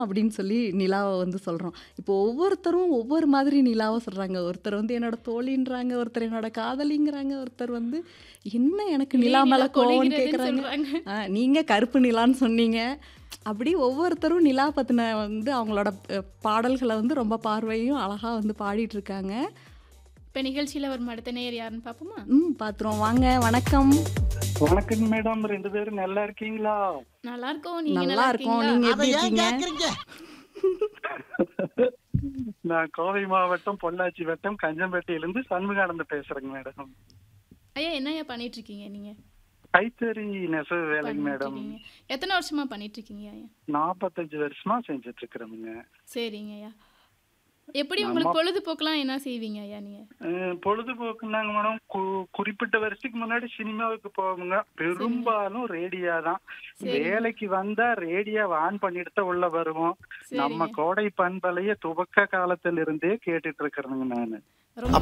அப்படின்னு சொல்லி நிலாவ வந்து சொல்றோம். இப்போ ஒவ்வொருத்தரும் ஒவ்வொரு மாதிரி நிலாவ சொல்றாங்க. ஒருத்தர் வந்து என்னோட தோழின்றாங்க, ஒருத்தர் என்னோட காதலிங்கிறாங்க, ஒருத்தர் வந்து என்ன எனக்கு இலை நிலா மேல நிலா கோவம்னு பொழிகிறதுன்னு கேட்குறாங்க. சொல்றாங்க. ஆ நீங்க கருப்பு நிலான்னு சொன்னீங்க. அப்படி ஒவ்வொருத்தரும் நிலா பத்தின வந்து அவங்களோட அ பாடல்கள வந்து ரொம்ப பார்வையும் அழகா வந்து பாடிட்டு இருக்காங்க. இப்ப நிகழ்ச்சியில வரும் அடுத்த நேயர் யாருன்னு பாப்போமா? ம் பார்த்துருவோம். வாங்க வணக்கம். வணக்கம் மேடம் ரெண்டு பேரும் நல்லா இருக்கீங்களா நல்லா இருக்கோம். நீங்க நல்லா நல்லா இருக்கோம். இருக்கீங்களா? நீங்க அதை எப்படி ஏன் இருக்கீங்க? கேக்குறீங்க நான் கோவை மாவட்டம் பொள்ளாச்சி வட்டம் கஞ்சம்பேட்டையிலிருந்து சண்முகானந்த பேசுறேங்க மேடம் ஐயா என்னய்யா பண்ணிட்டு இருக்கீங்க நீங்க? கைத்தறி நெசவு வேலைங்க பண்ணிட்டு மேடம் இருக்கீங்க. எத்தனை வருஷமா பண்ணிட்டு இருக்கீங்க ஐயா? நாற்பத்தஞ்சு வருஷமா செஞ்சுட்டு இருக்கிறோமுங்க சரிங்க ஐயா. எப்படி உங்களுக்கு பொழுதுபோக்குலாம் என்ன செய்வீங்க ஐயா நீங்க? அஹ், பொழுதுபோக்குனாங்க மேடம் கு- குறிப்பிட்ட வருஷத்துக்கு முன்னாடி சினிமாவுக்கு போவோங்க பெரும்பாலும் ரேடியோ தான் வேலைக்கு வந்தா ரேடியோ ஆன் பண்ணிட்டு தான் உள்ள வருவோம் நம்ம சரிங்க. கோடை பண்பலைய துவக்க காலத்துல இருந்தே கேட்டுட்டு இருக்கிறேங்க நானு ரொம்ப